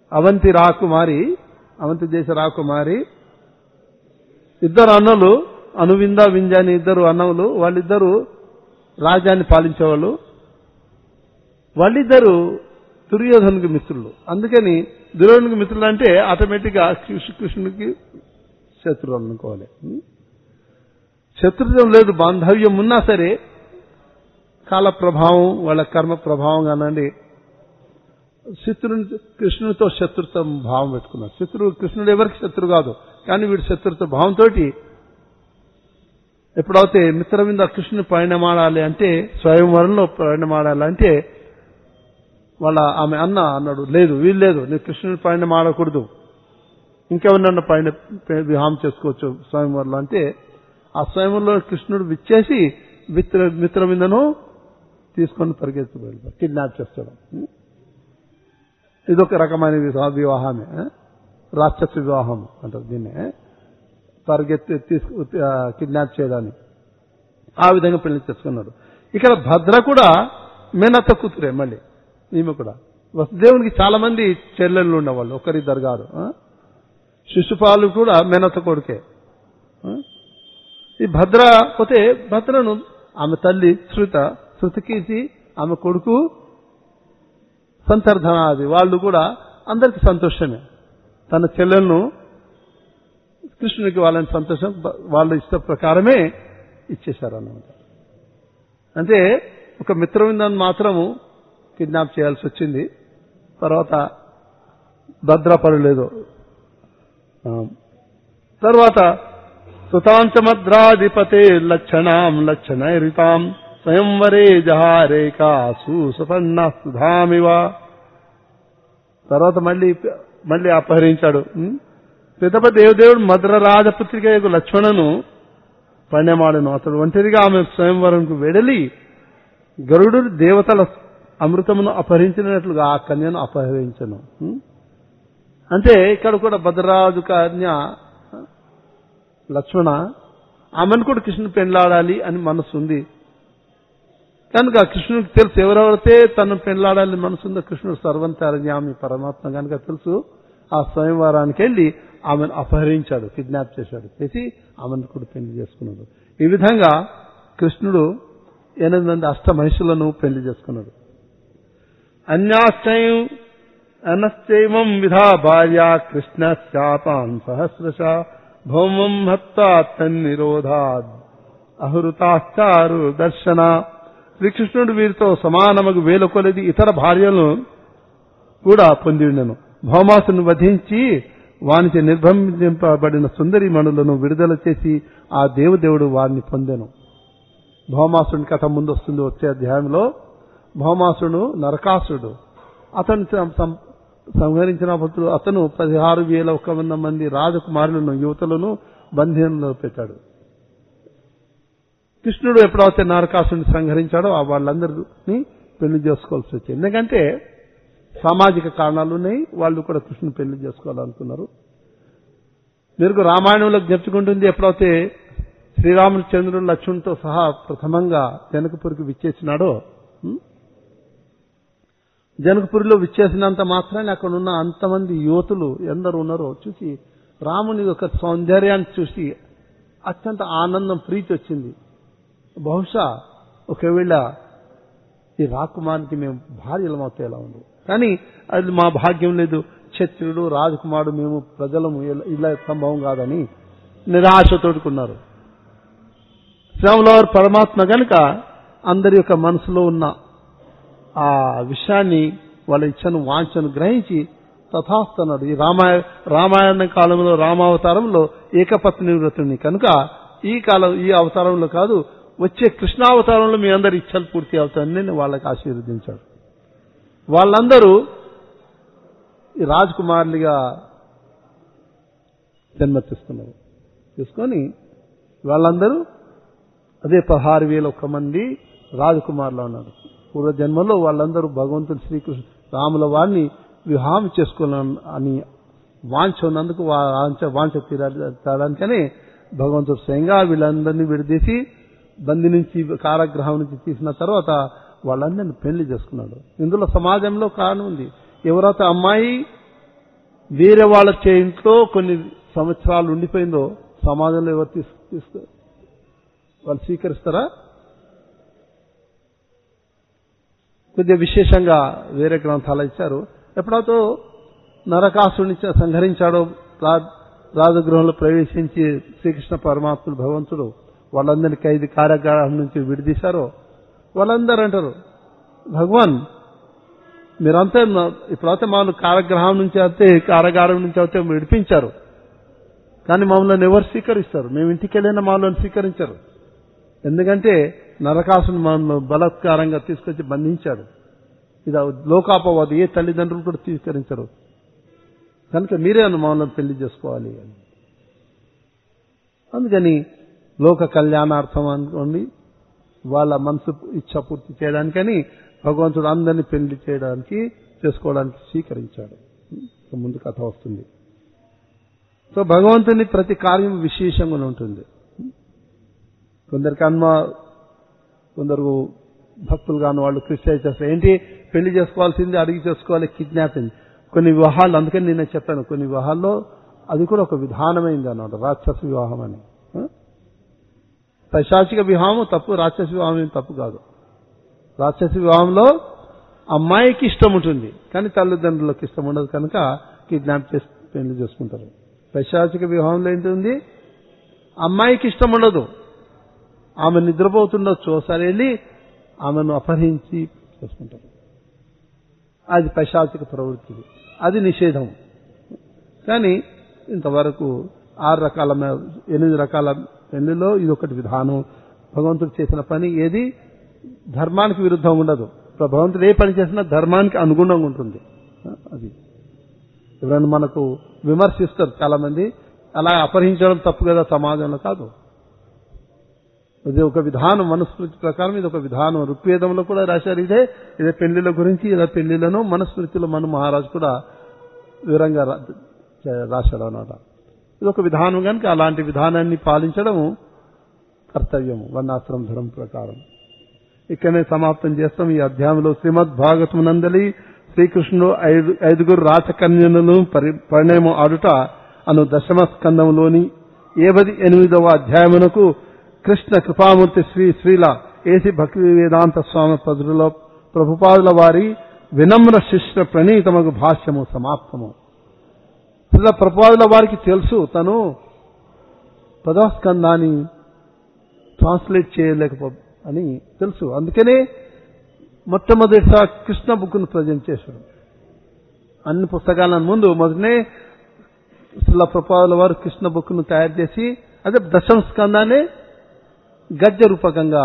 [SPEAKER 1] అవంతి రాకుమారి అవంతి దేశ రాకుమారి ఇద్దరు అన్నలు అనువింద వింజ అని ఇద్దరు అన్నములు వాళ్ళిద్దరు రాజ్యాన్ని పాలించేవాళ్ళు వాళ్ళిద్దరు దుర్యోధనునికి మిత్రులు అందుకని దుర్యోధనునికి మిత్రులు అంటే ఆటోమేటిక్ గా కృష్ణ- కృష్ణునికి శత్రువులు అనుకోవాలి ఉం? శత్రుత్వం లేదు బాంధవ్యం ఉన్నా సరే కాల ప్రభావం వాళ్ళ కర్మ ప్రభావం కానండి శత్రుని కృష్ణునితో శత్రుత్వం భావం పెట్టుకున్నారు శత్రువు కృష్ణుడు ఎవరికి శత్రు కాదు కానీ వీడు శత్రుత్వ భావంతో ఎప్పుడైతే మిత్రవింద కృష్ణుని పయనమాడాలి అంటే స్వయంవరంలో పయనమాడాలి అంటే వాళ్ళ ఆమె అన్న అన్నాడు లేదు వీలు లేదు నీ కృష్ణుని పైన మాడకూడదు ఇంకెవరినన్నా పైన విహాం చేసుకోవచ్చు స్వయంవరంలో అంటే ఆ స్వయంవరంలో కృష్ణుడు విచ్చేసి మిత్ర మిత్రవిందను తీసుకొని పరిగెత్తి కిడ్నాప్ చేస్తాడు ఇదొక రకమైన వివాహ వివాహమే ఆ? రాక్షస వివాహం అంటారు దీన్నే పరిగెత్తి తీసుకు కిడ్నాప్ చేయడాన్ని ఆ విధంగా పెళ్లి చేసుకున్నాడు ఇక్కడ భద్ర కూడా మేనత్త కూతురే మళ్ళీ ఈమె కూడా వసుదేవునికి చాలా మంది చెల్లెళ్ళు ఉండేవాళ్ళు ఒకరిద్దరు కాదు ఆ? శిశుపాలు కూడా మేనత్త కొడుకే ఆ? ఈ భద్ర పోతే భద్రను ఆమె తల్లి శృత శృతికేసి ఆమె కొడుకు సంతర్ధనాది వాళ్ళు కూడా అందరికి సంతోషమే తన చెల్లెలను కృష్ణునికి వాళ్ళని సంతోషం వాళ్ళ ఇష్ట ప్రకారమే ఇచ్చేశారు అన్నమాట అంటే ఒక మిత్రవిందాన్ని మాత్రము కిడ్నాప్ చేయాల్సి వచ్చింది తర్వాత భద్రపడలేదు ఆ, తర్వాత సుతాంచమద్రాధిపతే లక్షణాం లక్షణైరితాం స్వయంవరే జహారేకా సుసపన్న సుధామివ తర్వాత మళ్ళీ మళ్ళీ అపహరించాడు ఉం? పిదప దేవదేవుడు మద్ర రాజపుత్రిక యొక్క లక్ష్మణను పణ్యమాడను అతడు ఒంటరిగా ఆమె స్వయంవరంకు వెడలి గరుడు దేవతల అమృతమును అపహరించినట్లుగా ఆ కన్యను అపహరించను ఉం? అంటే ఇక్కడ కూడా భద్రరాజు కన్య లక్ష్మణ ఆమెను కూడా కృష్ణుని పెండ్లాడాలి అని మనసు ఉంది కనుక కృష్ణుడికి తెలుసు ఎవరెవరైతే తను పెండ్లాడాలని మనసుందో కృష్ణుడు సర్వంతరణ్యామి పరమాత్మ కనుక తెలుసు ఆ స్వయంవరానికి వెళ్ళి ఆమెను అపహరించాడు కిడ్నాప్ చేశాడు చేసి ఆమెను కూడా పెళ్లి చేసుకున్నాడు ఈ విధంగా కృష్ణుడు ఎనిమిది మంది అష్ట మహిషులను పెళ్లి చేసుకున్నాడు అన్యాశ్చయం అనశ్చైవం విధా భార్య కృష్ణ శాపాన్ సహస్రశ భౌమం హత్తా తన్నిరోధాద్ అహృతాశ్చారు దర్శన శ్రీకృష్ణుడు వీరితో సమానమగు వేల కొలది ఇతర భార్యలను కూడా పొంది ఉండెను భౌమాసును వధించి వానికి నిర్బంధింపబడిన సుందరి మణులను విడుదల చేసి ఆ దేవదేవుడు వారిని పొందెను భౌమాసుని కథ ముందు వస్తుంది వచ్చే అధ్యాయంలో భౌమాసుడు నరకాసుడు అతను సం- సం- సంహరించినప్పుడు అతను పదిహారు వేల ఒక వంద మంది రాజకుమారులను యువతులను బంధనంలో పెట్టాడు కృష్ణుడు ఎప్పుడైతే నరకాసుని సంహరించాడో ఆ వాళ్ళందరినీ పెళ్లి చేసుకోవాల్సి వచ్చింది ఎందుకంటే సామాజిక కారణాలు ఉన్నాయి వాళ్ళు కూడా కృష్ణుని పెళ్లి చేసుకోవాలనుకున్నారు మీరు రామాయణంలో జ్ఞప్తికుంటుంది ఎప్పుడైతే శ్రీరామచంద్రుడు లక్ష్మణుతో సహా ప్రథమంగా జనకపురికి విచ్చేసినాడో ఉం? జనకపురిలో విచ్చేసినంత మాత్రాన్ని అక్కడ ఉన్న అంతమంది యువతులు ఎందరు ఉన్నారో చూసి రాముని యొక్క సౌందర్యాన్ని చూసి అత్యంత ఆనందం ప్రీతి వచ్చింది బహుశా ఒకవేళ ఈ రాకుమారికి మేము భార్యలం అవుతే ఎలా ఉంది కానీ అది మా భాగ్యం లేదు క్షత్రుడు రాజకుమారుడు మేము ప్రజలము ఇలా- ఇలా సంభవం కాదని నిరాశతోడుకున్నారు శ్రీరాముల వారు పరమాత్మ గనుక అందరి యొక్క మనసులో ఉన్న ఆ విషయాన్ని వాళ్ళ ఇచ్చను వాంఛను గ్రహించి తథాస్తన్నాడు ఈ రామాయ రామాయణ కాలంలో రామావతారంలో ఏకపత్ని వ్రతుని కనుక ఈ కాలం ఈ అవతారంలో కాదు వచ్చే కృష్ణావతారంలో మీ అందరి ఇచ్చలు పూర్తి అవుతాయని నేను వాళ్ళకి ఆశీర్వదించాడు వాళ్ళందరూ ఈ రాజకుమారులుగా జన్మతిస్తున్నారు తీసుకొని వాళ్ళందరూ అదే పదహారు వేల ఒక్క మంది రాజకుమారులు ఉన్నారు పూర్వ జన్మలో వాళ్ళందరూ భగవంతుడు శ్రీకృష్ణ రాముల వారిని వివాహం చేసుకోవాలని అని వాంఛ ఉన్నందుకు వా- వాంఛ వాంఛ తీరడానికనే భగవంతుడు స్వయంగా వీళ్ళందరినీ విడదీసి బంది నుంచి కారాగ్రహం నుంచి తీసిన తర్వాత వాళ్ళందరినీ పెళ్లి చేసుకున్నాడు ఇందులో సమాజంలో కారణం ఉంది ఎవరైతే అమ్మాయి వేరే వాళ్ళ చే ఇంట్లో కొన్ని సంవత్సరాలు ఉండిపోయిందో సమాజంలో ఎవరు తీసు తీసు వాళ్ళు స్వీకరిస్తారా కొద్దిగా విశేషంగా వేరే గ్రంథాలు ఇచ్చారు ఎప్పుడైతే నరకాసుని సంహరించాడో రా- రాజగృహంలో ప్రవేశించి శ్రీకృష్ణ పరమాత్ముడు భగవంతుడు వాళ్ళందరినీ ఖైదీ కారాగారం నుంచి విడిదీశారో వాళ్ళందరూ అంటారు భగవాన్ మీరంతా నా- ఇప్పుడైతే మాను కారాగ్రహం నుంచి అయితే కారాగారం నుంచి అయితే విడిపించారు కానీ మమ్మల్ని ఎవరు స్వీకరిస్తారు మేము ఇంటికి వెళ్ళిన మమ్మల్ని స్వీకరించరు ఎందుకంటే నరకాసుని మనల్ని బలాత్కారంగా తీసుకొచ్చి బంధించాడు ఇది లోకాపవాది ఏ తల్లిదండ్రులు కూడా స్వీకరించరు కనుక మీరే మమ్మల్ని పెళ్లి చేసుకోవాలి అని అందుకని లోక కళ్యాణార్థం అనుకోండి వాళ్ళ మనసు ఇచ్చ పూర్తి చేయడానికని భగవంతుడు అందరినీ పెళ్లి చేయడానికి చేసుకోవడానికి స్వీకరించాడు ఇక ముందు కథ వస్తుంది సో భగవంతుని ప్రతి కార్యం విశేషంగా ఉంటుంది కొందరికి అన్మ కొందరు భక్తులు కాని వాళ్ళు క్రిస్టియన్ చేస్తారు ఏంటి పెళ్లి చేసుకోవాల్సింది అడిగి చేసుకోవాలి కిడ్నాపింగ్ కొన్ని వివాహాలు అందుకని నేను చెప్పాను కొన్ని వివాహాల్లో అది కూడా ఒక విధానమైంది అన్నమాట రాక్షస వివాహం అని ఆ? పైశాచిక వివాహం తప్పు రాక్షస వివాహం ఏం తప్పు కాదు రాక్షస వివాహంలో అమ్మాయికి ఇష్టం ఉంటుంది కానీ తల్లిదండ్రులకు ఇష్టం ఉండదు కనుక కిడ్నాప్ చేసి పెళ్లి చేసుకుంటారు పైశాచిక వివాహంలో ఏంటుంది అమ్మాయికి ఇష్టం ఉండదు ఆమె నిద్రపోతుండొచ్చు ఒకసారి వెళ్ళి ఆమెను అపహరించి చేసుకుంటారు అది పైశాచిక ప్రవృత్తి అది నిషేధం కానీ ఇంతవరకు ఆరు రకాల మే- ఎనిమిది రకాల పెళ్లిలో ఇది ఒకటి విధానం భగవంతుడు చేసిన పని ఏది ధర్మానికి విరుద్ధం ఉండదు ఇప్పుడు భగవంతుడు ఏ పని చేసినా ధర్మానికి అనుగుణంగా ఉంటుంది అది ఎవరైనా మనకు విమర్శిస్తారు చాలా మంది అలా అపహరించడం తప్పు కదా సమాజంలో కాదు ఇది ఒక విధానం మనుస్మృతి ప్రకారం ఇది ఒక విధానం ఋగ్వేదంలో కూడా రాశారు ఇదే ఇదే పెళ్లిల గురించి ఇలా పెళ్లిలను మనుస్మృతిలో మన మహారాజు కూడా వివరంగా రా- చే- రాశాడు అన్నమాట ఇది ఒక విధానం కనుక అలాంటి విధానాన్ని పాలించడం కర్తవ్యము వర్ణాశ్రమ ధర్మం ప్రకారం ఇక్కడనే సమాప్తం చేస్తాం ఈ అధ్యాయంలో శ్రీమద్ భాగవతం నందలి శ్రీకృష్ణుడు ఐదు ఐదుగురు రాచకన్యలను పరి పరిణయం ఆడుట అను దశమ స్కందంలోని ఏబది ఎనిమిదవ అధ్యాయమునకు కృష్ణ కృపామూర్తి శ్రీ శ్రీల ఏసి భక్తి వేదాంత స్వామి పదులలో ప్రభుపాదుల వారి వినమ్ర శిష్య ప్రణీతమగు భాష్యము సమాప్తము శ్రీల ప్రభుపాదుల వారికి తెలుసు తను పదవ స్కందాన్ని ట్రాన్స్లేట్ చేయలేకపో అని తెలుసు అందుకనే మొట్టమొదటిసారి కృష్ణ బుక్ను ప్రజెంట్ చేశాడు అన్ని పుస్తకాలను ముందు మొదటనే శ్రీల ప్రపాదుల వారు కృష్ణ బుక్ను తయారు చేసి అదే దశమ స్కందాన్ని గద్య రూపకంగా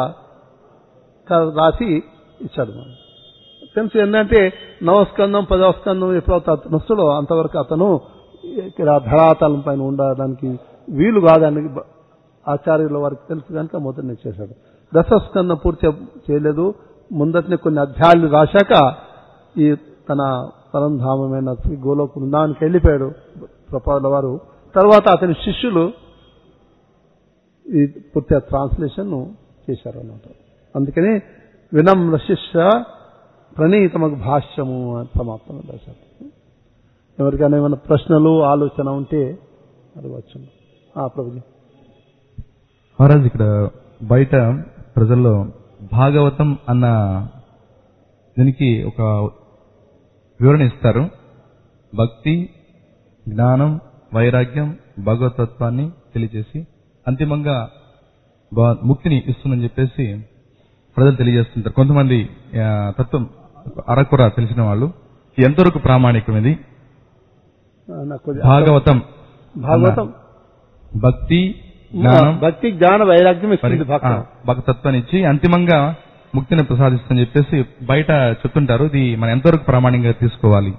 [SPEAKER 1] క- రాసి ఇచ్చాడు మనం తెలుసు ఏంటంటే నవస్కందం పదవ స్కందం ఎప్పుడైతే అతను వస్తాడో అంతవరకు అతను ఇక్కడ ధరాతలం పైన ఉండడానికి వీలు కాదని బ- ఆచార్యుల వారికి తెలుసు కనుక మొదటి చేశాడు దశస్కందం పూర్తి చేయలేదు ముందటినే కొన్ని అధ్యాయాలు రాశాక ఈ తన పరంధామమైన శ్రీ గోలోక బృందానికి వెళ్ళిపోయాడు ప్రపాదుల వారు తర్వాత అతని శిష్యులు ఈ పూర్తిగా ట్రాన్స్లేషన్ చేశారు అన్నమాట అందుకని వినమ్ర శిష్య ప్రణీతమకు భాష్యము అని సమాప్తం రాశారు ఎవరికైనా ఏమైనా ప్రశ్నలు ఆలోచన ఉంటే అడగవచ్చు ఆ ప్రభుజీ
[SPEAKER 2] మహారాజ్ ఇక్కడ బయట ప్రజల్లో భాగవతం అన్న దీనికి ఒక వివరణ ఇస్తారు భక్తి జ్ఞానం వైరాగ్యం భగవతత్వాన్ని తెలియజేసి అంతిమంగా భ- ముక్తిని ఇస్తుందని చెప్పేసి ప్రజలు తెలియజేస్తుంటారు కొంతమంది ఆ, తత్వం అరకుర తెలిసిన వాళ్ళు ఎంతవరకు ప్రామాణికం ఇది
[SPEAKER 1] ఆ, నాకు కొద్ది-
[SPEAKER 2] భాగవతం
[SPEAKER 1] భాగవతం
[SPEAKER 2] భక్తి జ్ఞానం
[SPEAKER 1] భక్తి జ్ఞాన వైరాగ్యం ఇస్తుంది
[SPEAKER 2] మరి-
[SPEAKER 1] భక్తం
[SPEAKER 2] ఆ, భక్తత్వాన్ని ఇచ్చి అంతిమంగా ముక్తిని ప్రసాదిస్తుందని చెప్పేసి బయట చెప్తుంటారు ఇది మనం ఎంతవరకు ప్రామాణికంగా తీసుకోవాలి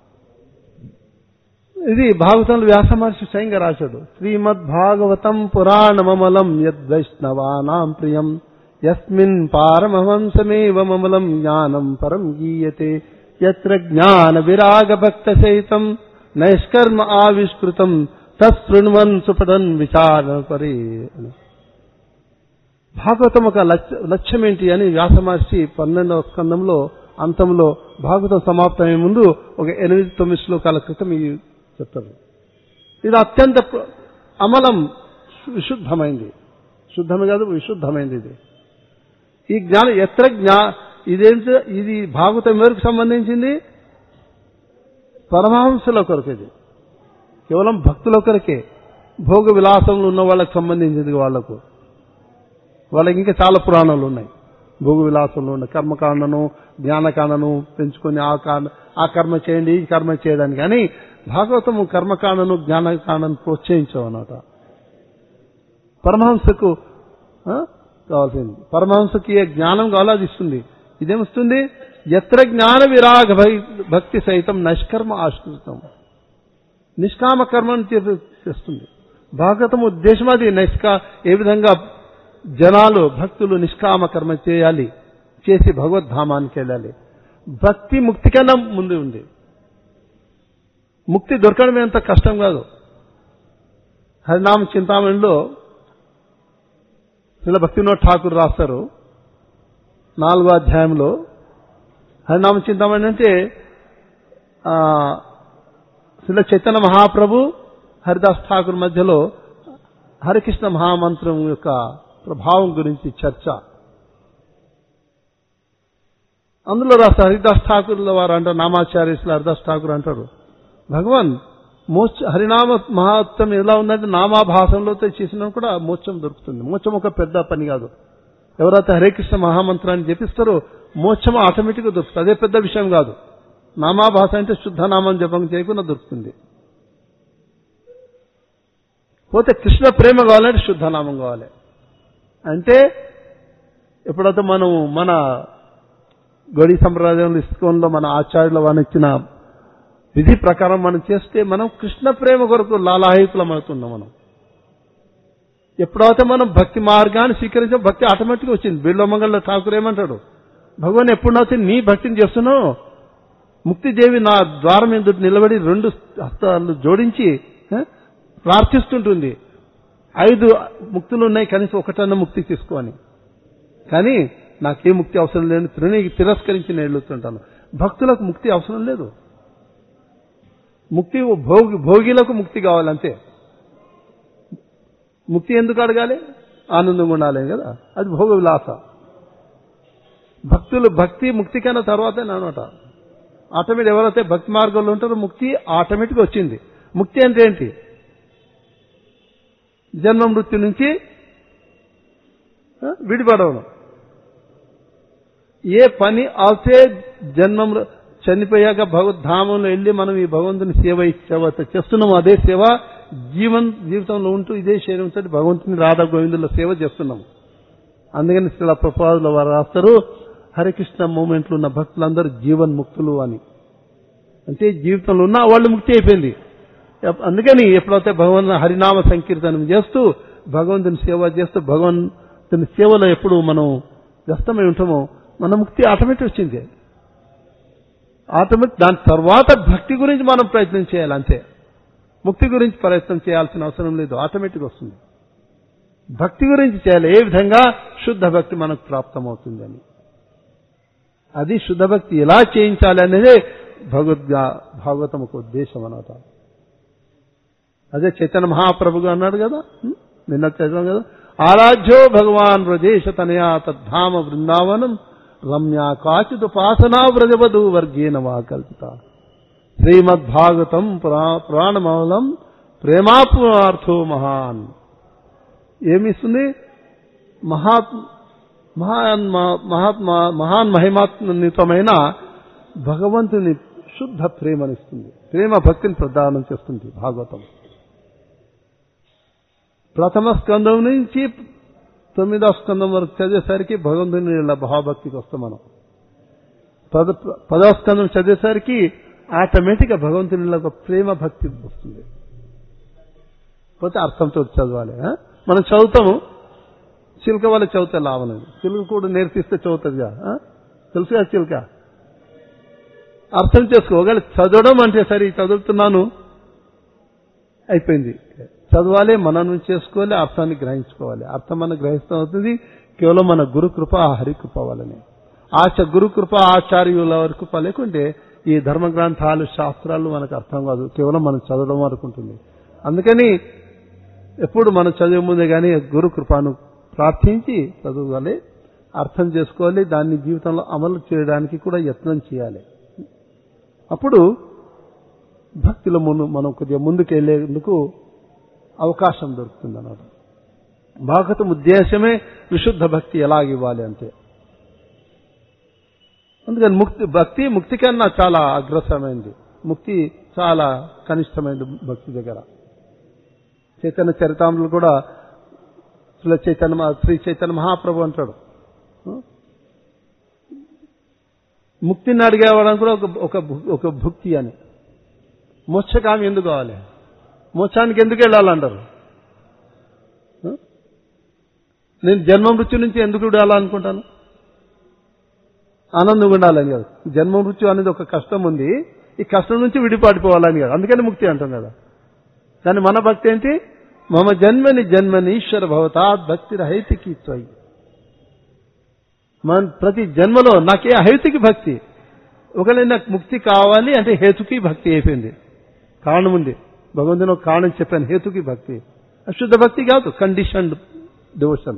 [SPEAKER 1] ఇది భాగవతంలో వ్యాస మహర్షి స్వయంగా రాశాడు శ్రీమద్ భాగవతం పురాణమమలం యద్వైష్ణవానాం ప్రియం యస్మిన్ పారమహంసమేవ మమలం జ్ఞానం పరం గీయతే యత్ర జ్ఞాన విరాగ భక్త సహితం నైష్కర్మ ఆవిష్కృతం తత్శృణ్వన్ సుపటన్ విచారణ పరి అని. భాగవతం ఒక లక్ష్య- లక్ష్యం ఏంటి అని వ్యాస మహర్షి పన్నెండవ స్కందంలో అంతంలో భాగవతం సమాప్తమయ్యే ముందు ఒక ఎనిమిది తొమ్మిది శ్లోకాల క్రితం ఈ చెప్తారు ఇది అత్యంత ప్ర- అమలం విశుద్ధమైంది శుద్ధమే కాదు విశుద్ధమైంది ఇది ఈ జ్ఞానం ఎత్ర జ్ఞా ఇదేంటి ఇది భాగవతం ఎవరికి సంబంధించింది పరమహంసుల కొరకు ఇది కేవలం భక్తుల కొరకే భోగ విలాసంలో ఉన్న వాళ్ళకి సంబంధించింది వాళ్లకు వాళ్ళకి ఇంకా చాలా పురాణాలు ఉన్నాయి భోగ విలాసంలో ఉన్న కర్మకాండను జ్ఞానకాండను పెంచుకొని ఆ కాండ ఆ కర్మ చేయండి ఈ కర్మ చేయడానికి కానీ భాగవతము కర్మకాండను జ్ఞానకాండను ప్రోత్సహించావు అన్నమాట పరమహంసకు ఆ, కావాల్సింది పరమహంసకి ఏ జ్ఞానం కావాలో అది ఇస్తుంది ఇదేమిస్తుంది ఎత్ర జ్ఞాన విరాగ భై- భక్తి సైతం నష్కర్మ ఆశ్రితం నిష్కామ కర్మను చే- చేస్తుంది భాగవతం ఉద్దేశం అది నిష్కా ఏ విధంగా జనాలు భక్తులు నిష్కామ కర్మ చేయాలి చేసి భగవద్ధామానికి వెళ్ళాలి భక్తి ముక్తి కన్నా ముందు ఉంది ముక్తి దొరకడం ఎంత కష్టం కాదు హరినామ చింతామణిలో ఇలా భక్తివినోద్ ఠాకూర్ రాస్తారు నాలుగో అధ్యాయంలో హరినామ చింతామణి అంటే ఆ, శిల చైతన్య మహాప్రభు హరిదాస్ ఠాకూర్ మధ్యలో హరికృష్ణ మహామంత్రం యొక్క ప్రభావం గురించి చర్చ అందులో రాస్తారు హరిదాస్ ఠాకూర్ల వారు అంటారు నామాచార్యసులు హరిదాస్ ఠాకూర్ అంటారు భగవాన్ మోక్ష హరినామ మహాత్వం ఎలా ఉందంటే నామాభాసంలో చేసినా కూడా మోక్షం దొరుకుతుంది మోక్షం ఒక పెద్ద పని కాదు ఎవరైతే హరే కృష్ణ మహామంత్రాన్ని జపిస్తారో మోక్షం ఆటోమేటిక్గా దొరుకుతుంది అదే పెద్ద విషయం కాదు నామాభాష అంటే శుద్ధ నామం జపం చేయకుండా దొరుకుతుంది పోతే కృష్ణ ప్రేమ కావాలంటే శుద్ధ నామం కావాలి అంటే ఎప్పుడైతే మనం మన గడి సంప్రదాయంలో ఇస్కోన్లో మన ఆచార్యుల వారిని ఇచ్చిన విధి ప్రకారం మనం చేస్తే మనం కృష్ణ ప్రేమ కొరకు లాలాహితులం అవుతున్నాం మనం ఎప్పుడైతే మనం భక్తి మార్గాన్ని స్వీకరించాం భక్తి ఆటోమేటిక్గా వచ్చింది బిల్వమంగళ ఠాకూర్ ఏమంటాడు భగవాన్ ఎప్పుడైతే నీ భక్తిని చేస్తున్నావు ముక్తిదేవి నా ద్వారం ఎదుటి నిలబడి రెండు హస్తాలు జోడించి ఆ, ప్రార్థిస్తుంటుంది ఐదు ముక్తులు ఉన్నాయి కనీసం ఒకటన్నా ముక్తి తీసుకో అని కానీ నాకే ముక్తి అవసరం లేని తిరుని తిరస్కరించి నేను వెళ్తుంటాను భక్తులకు ముక్తి అవసరం లేదు ముక్తి భోగి భోగిలకు ముక్తి కావాలంతే ముక్తి ఎందుకు అడగాలి ఆనందంగా ఉండాలి కదా అది భోగ విలాస భక్తులు భక్తి ముక్తి కన్నా తర్వాతే అనమాట ఆటోమేటిక్ ఎవరైతే భక్తి మార్గంలో ఉంటారో ముక్తి ఆటోమేటిక్ వచ్చింది ముక్తి అంటే ఏంటి జన్మ మృత్యు నుంచి ఆ, విడిపడవడం ఏ పని అవుతే జన్మ మృ- చనిపోయాక భగవద్ధామంలో వెళ్ళి మనం ఈ భగవంతుని సేవ సేవ చేస్తున్నాము అదే సేవ జీవన్ జీవితంలో ఉంటూ ఇదే శరీరంతో భగవంతుని రాధా గోవిందుల సేవ చేస్తున్నాము అందుకని శ్రీల ప్రపాదుల వారు రాస్తారు హరికృష్ణ మూమెంట్లో ఉన్న భక్తులందరూ జీవన్ ముక్తులు అని అంటే జీవితంలో ఉన్న వాళ్ళు ముక్తి అయిపోయింది ఎప్- అందుకని ఎప్పుడైతే భగవన్ హరినామ సంకీర్తనం చేస్తూ భగవంతుని సేవ చేస్తూ భగవంతుని సేవలో ఎప్పుడు మనం వ్యస్తమై ఉంటామో మన ముక్తి ఆటోమేటిక్ వచ్చింది ఆటోమేటిక్ దాని తర్వాత భక్తి గురించి మనం ప్రయత్నం చేయాలి అంతే ముక్తి గురించి ప్రయత్నం చేయాల్సిన అవసరం లేదు ఆటోమేటిక్ వస్తుంది భక్తి గురించి చేయాలి ఏ విధంగా శుద్ధ భక్తి మనకు ప్రాప్తమవుతుంది అని అది శుద్ధ భక్తి ఎలా చేయించాలి అనేది భగవద్గా భాగవతం ఒక ఉద్దేశం అన్నమాట అదే చైతన్య మహాప్రభుగా అన్నాడు కదా హ్మ్? నిన్న చదివాం కదా ఆరాధ్యో భగవాన్ వ్రజేశ తనయా తద్ధామ బృందావనం రమ్య కాచిదుపాసనా వ్రజవధు వర్గేన వా కల్పిత శ్రీమద్భాగవతం పురా పురాణమౌలం ప్రేమాపునార్థో మహాన్ ఏమిస్తుంది మహాత్ మహాన్ మహాత్మా మహాన్ మహిమాత్మనితమైన భగవంతుని శుద్ధ ప్రేమనిస్తుంది ప్రేమ భక్తిని ప్రదానం చేస్తుంది భాగవతం ప్రథమ స్కందం నుంచి తొమ్మిదవ స్కందం వరకు చదివేసరికి భగవంతుని ఇలా భావభక్తికి వస్తాం మనం పద పదవ స్కందం చదివేసరికి ఆటోమేటిక్గా భగవంతుని ఒక ప్రేమ భక్తి వస్తుంది పోతే అర్థంతో చదవాలి ఆ? మనం చదువుతాము చిలుక వాళ్ళు చదివితే లాభం లేదు చిలుక కూడా నేర్పిస్తే చదువుతుందిగా ఆ? తెలుసుగా చిలుక అర్థం చేసుకో ఒకవేళ చదవడం అంటే సరే చదువుతున్నాను అయిపోయింది చదవాలి మననం చేసుకోవాలి అర్థాన్ని గ్రహించుకోవాలి అర్థం మనం గ్రహిస్తాం అవుతుంది కేవలం మన గురు కృప హరి కృప వల్లనే ఆచ గురు కృప ఆచార్యుల వారి కృప లేకుంటే ఈ ధర్మ గ్రంథాలు శాస్త్రాలు మనకు అర్థం కాదు కేవలం మనం చదవడం వరకు ఉంటుంది అందుకని ఎప్పుడు మనం చదివే ముందే కానీ గురు కృపను ప్రార్థించి చదవాలి అర్థం చేసుకోవాలి దాన్ని జీవితంలో అమలు చేయడానికి కూడా యత్నం చేయాలి అప్పుడు భక్తిలో ముందు మనం కొద్దిగా ముందుకు వెళ్ళేందుకు అవకాశం దొరుకుతుంది అన్నమాట భాగవతం ఉద్దేశమే విశుద్ధ భక్తి ఎలాగివ్వాలి అంతే అందుకని ముక్తి భక్తి ముక్తి కన్నా చాలా అగ్రసమైంది ముక్తి చాలా కనిష్టమైనది భక్తి దగ్గర చైతన్య చరితాములు కూడా శ్రీ చైతన్య మహా- శ్రీ చైతన్య మహాప్రభు అంటాడు ముక్తిని అడిగేవాడని కూడా ఒక ఒక భు- ఒక భుక్తి అని మోక్షకామి ఎందుకు కావాలి మోక్షానికి ఎందుకు వెళ్ళాలంటారు ఆ? నేను జన్మ మృత్యు నుంచి ఎందుకు విడాలనుకుంటాను ఆనందంగా ఉండాలని కాదు జన్మ మృత్యు అనేది ఒక కష్టం ఉంది ఈ కష్టం నుంచి విడిపాడిపోవాలని కాదు అందుకని ముక్తి అంటాం కదా కానీ మన భక్తి ఏంటి మమ జన్మని జన్మని ఈశ్వర భవతాత్ భక్తి రహైతికి త్వయి మన ప్రతి జన్మలో నాకే అహైతికి భక్తి ఒకవేళ నాకు ముక్తి కావాలి అంటే హేతుకి భక్తి అయిపోయింది కారణం ఉంది భగవంతుని ఒక కారణం చెప్పాను హేతుకి భక్తి అశుద్ధ భక్తి కాదు కండిషన్డ్ డివోషన్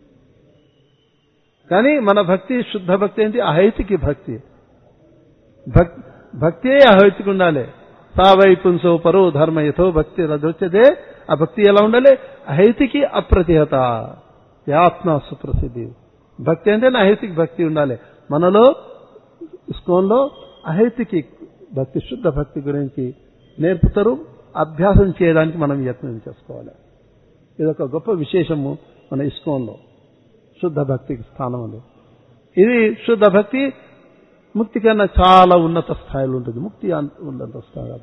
[SPEAKER 1] కానీ మన భక్తి శుద్ధ భక్తి ఏంటి అహైతికి భక్తి భక్ భక్తే అహైతికి ఉండాలి సావై పుంసో పరో ధర్మ యథో భక్తి రథొచ్చదే ఆ భక్తి ఎలా ఉండాలి అహైతికి అప్రతిహత ఆత్మ సుప్రసిద్ధి భక్తి అంటే అహైతికి భక్తి ఉండాలి మనలో ఇస్కోన్లో అహైతికి భక్తి శుద్ధ భక్తి గురించి నేర్పుతారు అభ్యాసం చేయడానికి మనం యత్నం చేసుకోవాలి ఇదొక గొప్ప విశేషము మన ఇస్కోన్లో శుద్ధ భక్తికి స్థానం ఉంది ఇది శుద్ధ భక్తి ముక్తి కన్నా చాలా ఉన్నత స్థాయిలో ఉంటుంది ముక్తి అన్- ఉన్నత స్థాయి కాదు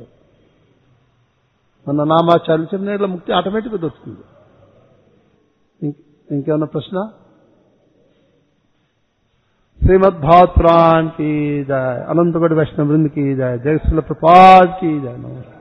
[SPEAKER 1] మన నామాచార్యులు చెప్పిన యెడల ముక్తి ఆటోమేటిక్గా దొరుకుతుంది ఇంక- ఇంకేమన్నా ప్రశ్న శ్రీమద్ భావత్ పురాణ్ की जय अनंत बड़ वैष्णव वृंद की जय जय श्रील प्रपाद की जय नमस्कार